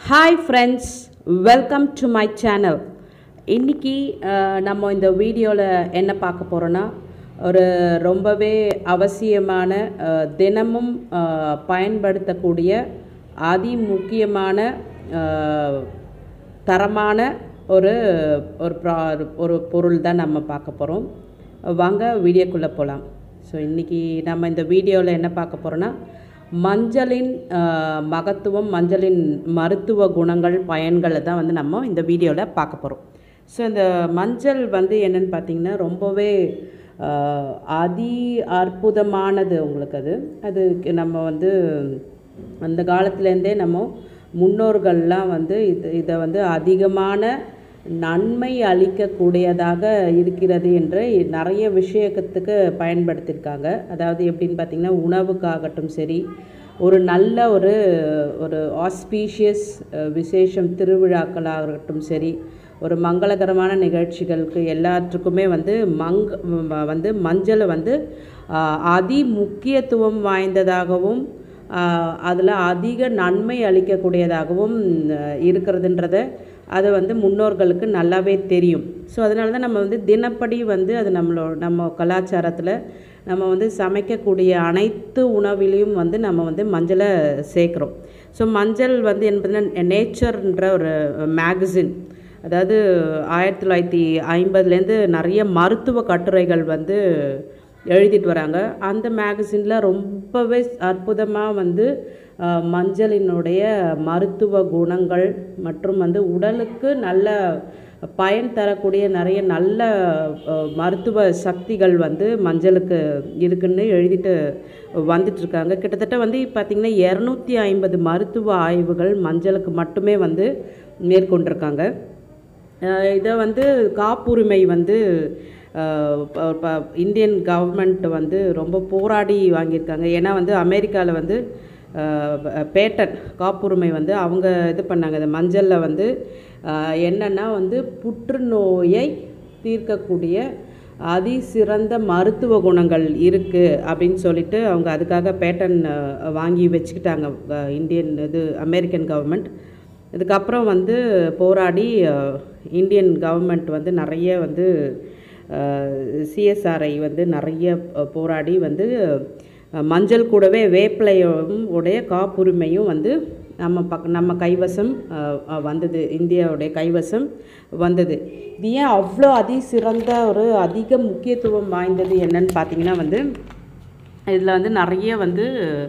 hi friends welcome to my channel இன்றைக்கி நம்ம இந்த வீடியோவில் என்ன பார்க்க போகிறோன்னா ஒரு ரொம்பவே அவசியமான அஹ், தினமும் அஹ், பயன்படுத்தக்கூடிய அதி முக்கியமான அஹ், தரமான ஒரு ஒரு ப்ரா- ஒரு பொருள் தான் நம்ம பார்க்க போகிறோம் வாங்க வீடியோக்குள்ளே போகலாம் ஸோ இன்றைக்கி நம்ம இந்த வீடியோவில் என்ன பார்க்க போகிறோன்னா மஞ்சளின் ஆஹ், மகத்துவம் மஞ்சளின் மருத்துவ குணங்கள் பயன்களை தான் வந்து நம்ம இந்த வீடியோவில் பார்க்க போகிறோம் ஸோ இந்த மஞ்சள் வந்து என்னென்னு பார்த்தீங்கன்னா ரொம்பவே ஆஹ், அதி அற்புதமானது உங்களுக்கு அது அதுக்கு நம்ம வந்து அந்த காலத்துலேருந்தே நம்ம முன்னோர்கள்லாம் வந்து இது இதை வந்து அதிகமான நன்மை அளிக்கக்கூடியதாக இருக்கிறது என்று நிறைய விஷயத்துக்கு பயன்படுத்தியிருக்காங்க அதாவது எப்படின்னு பார்த்தீங்கன்னா உணவுக்காகட்டும் சரி ஒரு நல்ல ஒரு ஒரு ஆஸ்பீஷியஸ் விசேஷம் திருவிழாக்களாகட்டும் சரி ஒரு மங்களகரமான நிகழ்ச்சிகளுக்கு எல்லாத்துக்குமே வந்து மங் ம- வந்து மஞ்சளை வந்து ஆஹ், அதி முக்கியத்துவம் வாய்ந்ததாகவும் அதில் அதிக நன்மை அளிக்கக்கூடியதாகவும் அஹ், இருக்கிறதுன்றத அது வந்து முன்னோர்களுக்கு நல்லாவே தெரியும் ஸோ அதனால தான் நம்ம வந்து தினப்படி வந்து அது நம்மளோட நம்ம கலாச்சாரத்தில் நம்ம வந்து சமைக்கக்கூடிய அனைத்து உணவிலையும் வந்து நம்ம வந்து மஞ்சளை சேர்க்குறோம் ஸோ மஞ்சள் வந்து என்பதுனா நேச்சர்ன்ற ஒரு மேகசின் அதாவது ஆயிரத்தி தொள்ளாயிரத்தி ஐம்பதுலேருந்து நிறைய மருத்துவ கட்டுரைகள் வந்து எழுதிட்டு வராங்க அந்த மேகசினில் ரொம்பவே அற்புதமாக வந்து அஹ், மஞ்சளினுடைய மருத்துவ குணங்கள் மற்றும் வந்து உடலுக்கு நல்ல பயன் தரக்கூடிய நிறைய நல்ல அஹ், மருத்துவ சக்திகள் வந்து மஞ்சளுக்கு இருக்குன்னு எழுதிட்டு வந்துட்டு இருக்காங்க கிட்டத்தட்ட வந்து பார்த்திங்கன்னா இரநூத்தி ஐம்பது மருத்துவ ஆய்வுகள் மஞ்சளுக்கு மட்டுமே வந்து மேற்கொண்டிருக்காங்க அஹ் இதை வந்து காப்புரிமை வந்து அஹ், ப- ப- இந்தியன் கவர்மெண்ட் வந்து ரொம்ப போராடி வாங்கியிருக்காங்க ஏன்னா வந்து அமெரிக்காவில் வந்து பேட்டன் காப்புரிமை வந்து அவங்க இது பண்ணாங்க இந்த மஞ்சளில் வந்து அஹ், என்னன்னா வந்து புற்றுநோயை தீர்க்கக்கூடிய அதிசிறந்த மருத்துவ குணங்கள் இருக்குது அப்படின்னு சொல்லிட்டு அவங்க அதுக்காக பேட்டன் அஹ், வாங்கி வச்சுக்கிட்டாங்க அஹ், இந்தியன் இது அமெரிக்கன் கவர்மெண்ட் இதுக்கப்புறம் வந்து போராடி அஹ், இந்தியன் கவர்மெண்ட் வந்து நிறைய வந்து சிஎஸ்ஆர்ஐ வந்து நிறைய அஹ், போராடி வந்து அஹ், மஞ்சள் கூடவே வேப்பிலையும் உடைய காப்புரிமையும் வந்து நம்ம பக் நம்ம கைவசம் அஹ், அஹ், வந்தது இந்தியாவுடைய கைவசம் வந்தது இது ஏன் அவ்வளோ அதிசிறந்த ஒரு அதிக முக்கியத்துவம் வாய்ந்தது என்னன்னு பார்த்தீங்கன்னா வந்து இதில் வந்து நிறைய வந்து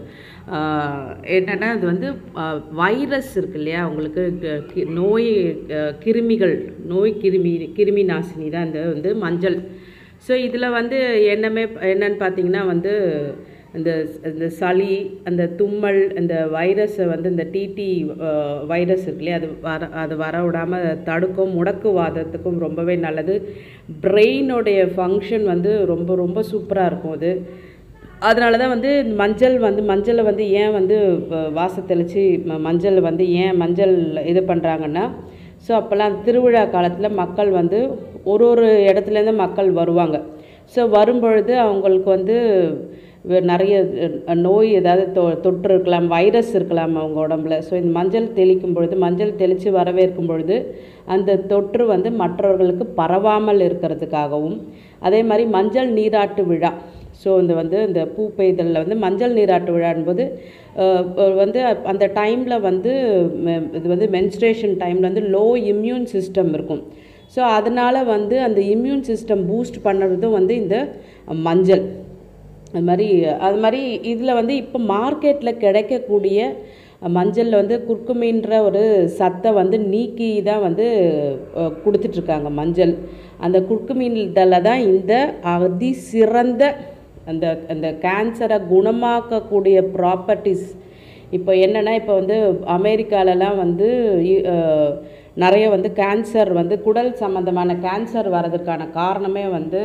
ஆஹ், என்னென்னா இது வந்து வைரஸ் இருக்கு இல்லையா உங்களுக்கு க- கி- நோய் அஹ், கிருமிகள் நோய் கிருமி கிருமி நாசினி தான் இந்த வந்து மஞ்சள் ஸோ இதில் வந்து என்னமே என்னன்னு பார்த்தீங்கன்னா வந்து இந்த இந்த சளி அந்த தும்மல் இந்த வைரஸை வந்து இந்த டிடி வைரஸ் இருக்கு இல்லையா அது வர அது வர விடாமல் தடுக்கும் முடக்குவாதத்துக்கும் ரொம்பவே நல்லது பிரெயினுடைய ஃபங்க்ஷன் வந்து ரொம்ப ரொம்ப சூப்பராக இருக்கும் அது அதனால தான் வந்து மஞ்சள் வந்து மஞ்சளை வந்து ஏன் வந்து வ- வாச தெளித்து மஞ்சள் வந்து ஏன் மஞ்சள் இது பண்ணுறாங்கன்னா ஸோ அப்போல்லாம் திருவிழா காலத்தில் மக்கள் வந்து ஒரு ஒரு இடத்துலேருந்து மக்கள் வருவாங்க ஸோ வரும்பொழுது அவங்களுக்கு வந்து வே- நிறைய அஹ், நோய் ஏதாவது தொ தொற்று இருக்கலாம் வைரஸ் இருக்கலாம் அவங்க உடம்புல ஸோ இந்த மஞ்சள் தெளிக்கும் பொழுது மஞ்சள் தெளித்து வரவேற்கும் பொழுது அந்த தொற்று வந்து மற்றவர்களுக்கு பரவாமல் இருக்கிறதுக்காகவும் அதே மாதிரி மஞ்சள் நீராட்டு விழா ஸோ இந்த வந்து இந்த பூ பெய்தலில் வந்து மஞ்சள் நீராட்டு விழான்போது அஹ், அஹ், வந்து அந்த டைமில் வந்து ம- இது வந்து மென்ஸ்ட்ரேஷன் டைமில் வந்து லோ இம்யூன் சிஸ்டம் இருக்கும் ஸோ அதனால் வந்து அந்த இம்யூன் சிஸ்டம் பூஸ்ட் பண்ணுறதும் வந்து இந்த மஞ்சள் அது மாதிரி அது மாதிரி இதில் வந்து இப்போ மார்க்கெட்டில் கிடைக்கக்கூடிய மஞ்சளில் வந்து குர்குமின்ற ஒரு சத்தை வந்து நீக்கி தான் வந்து அஹ், கொடுத்துட்ருக்காங்க மஞ்சள் அந்த குர்குமின்ல தான் இந்த அதிசிறந்த அந்த அந்த கேன்சரை குணமாக்கக்கூடிய ப்ராப்பர்ட்டிஸ் இப்போ என்னென்னா இப்போ வந்து அமெரிக்காலலாம் வந்து இ- அஹ், நிறைய வந்து கேன்சர் வந்து குடல் சம்மந்தமான கேன்சர் வர்றதுக்கான காரணமே வந்து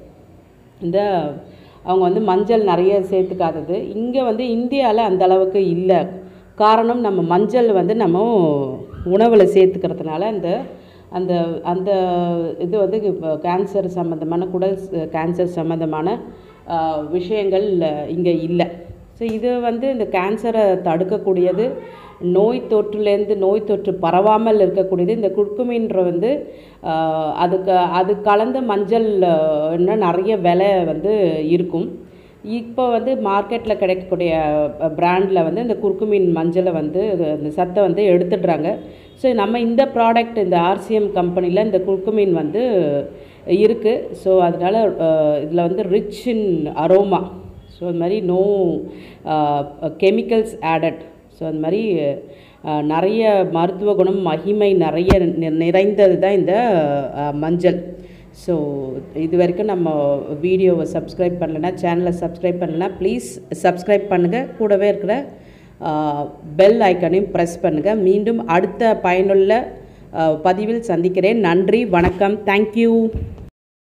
இந்த அவங்க வந்து மஞ்சள் நிறைய சேர்த்துக்காதது இங்கே வந்து இந்தியாவில் அந்த அளவுக்கு இல்லை காரணம் நம்ம மஞ்சள் வந்து நம்ம உணவில் சேர்த்துக்கிறதுனால அந்த அந்த அந்த இது வந்து கேன்சர் சம்மந்தமான குடல் கேன்சர் சம்மந்தமான ஆஹ், விஷயங்கள் இங்கே இல்லை ஸோ இது வந்து இந்த கேன்சரை தடுக்கக்கூடியது நோய் தொற்றுலேருந்து நோய் தொற்று பரவாமல் இருக்கக்கூடியது இந்த குர்குமின்ற வந்து ஆஹ், அதுக்கு அது கலந்த மஞ்சள் ஆஹ், இன்னும் நிறைய விலை வந்து இருக்கும் இப்போ வந்து மார்க்கெட்டில் கிடைக்கக்கூடிய பிராண்டில் வந்து இந்த குர்குமின் மஞ்சளை வந்து இது- இந்த சத்தை வந்து எடுத்துடுறாங்க ஸோ நம்ம இந்த ப்ராடக்ட் இந்த ஆர்சிஎம் கம்பெனியில் இந்த குர்குமின் வந்து இருக்குது ஸோ அதனால் இதில் வந்து ரிச் இன் அரோமா ஸோ அது மாதிரி நோ கெமிக்கல்ஸ் ஆடட் ஸோ அது மாதிரி அஹ், நிறைய மருத்துவ குணம் மகிமை நிறைய நி- நிறைந்தது தான் இந்த அஹ், மஞ்சள் ஸோ இது வரைக்கும் நம்ம வீடியோவை சப்ஸ்கிரைப் பண்ணலைன்னா சேனலை சப்ஸ்கிரைப் பண்ணலைன்னா ப்ளீஸ் சப்ஸ்கிரைப் பண்ணுங்கள் கூடவே இருக்கிற பெல் ஐக்கனையும் ப்ரெஸ் பண்ணுங்கள் மீண்டும் அடுத்த பயனுள்ள அஹ், பதிவில் சந்திக்கிறேன் நன்றி வணக்கம் தேங்க்யூ